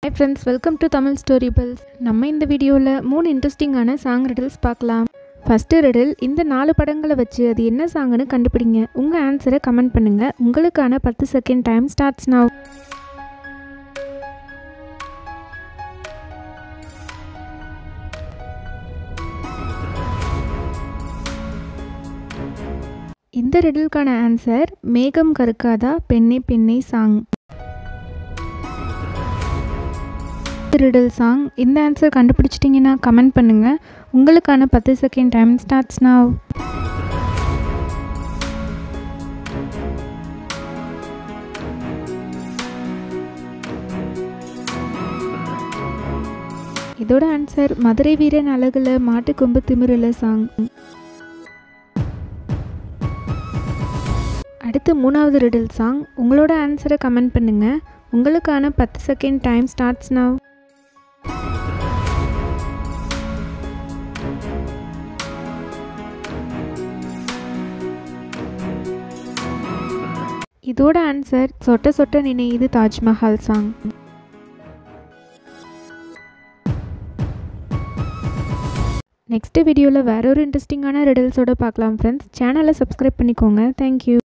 hi friends welcome to Tamil story bells நம்ம இந்த வீடியோவில் மூணு இன்ட்ரெஸ்டிங்கான சாங் ரிடில்ஸ் பார்க்கலாம் ஃபஸ்ட்டு ரிடில் இந்த நாலு படங்களை வச்சு அது என்ன சாங்குன்னு கண்டுபிடிங்க உங்கள் ஆன்சரை கமெண்ட் பண்ணுங்கள் உங்களுக்கான பத்து செகண்ட் டைம் ஸ்டார்ட்ஸ் now இந்த ரிடிலுக்கான ஆன்சர் மேகம் கருக்காதா பெண்ணே பெண்ணே சாங் ரிடில் சாங் இந்த ஆன்சர் கண்டுபிடிச்சிட்டிங்கன்னா கமெண்ட் பண்ணுங்கள் உங்களுக்கான பத்து செகண்ட் டைம் ஸ்டார்ட்ஸ் now இதோட ஆன்சர் மதுரை வீரன் அழகுல மாட்டு கொம்பு திமிருல சாங் அடுத்து மூணாவது ரிடில் சாங் உங்களோட ஆன்சரை கமெண்ட் பண்ணுங்க உங்களுக்கான பத்து செகண்ட் டைம் ஸ்டார்ட்ஸ் now இதோட ஆன்சர் சொட்ட சொட்ட நினையுது தாஜ்மஹால் சாங் நெக்ஸ்ட் வீடியோவில் வேற ஒரு இன்ட்ரெஸ்டிங்கான ரிடல்ஸோட பார்க்கலாம் ஃப்ரெண்ட்ஸ் சேனலை சப்ஸ்கிரைப் பண்ணிக்கோங்க தேங்க்யூ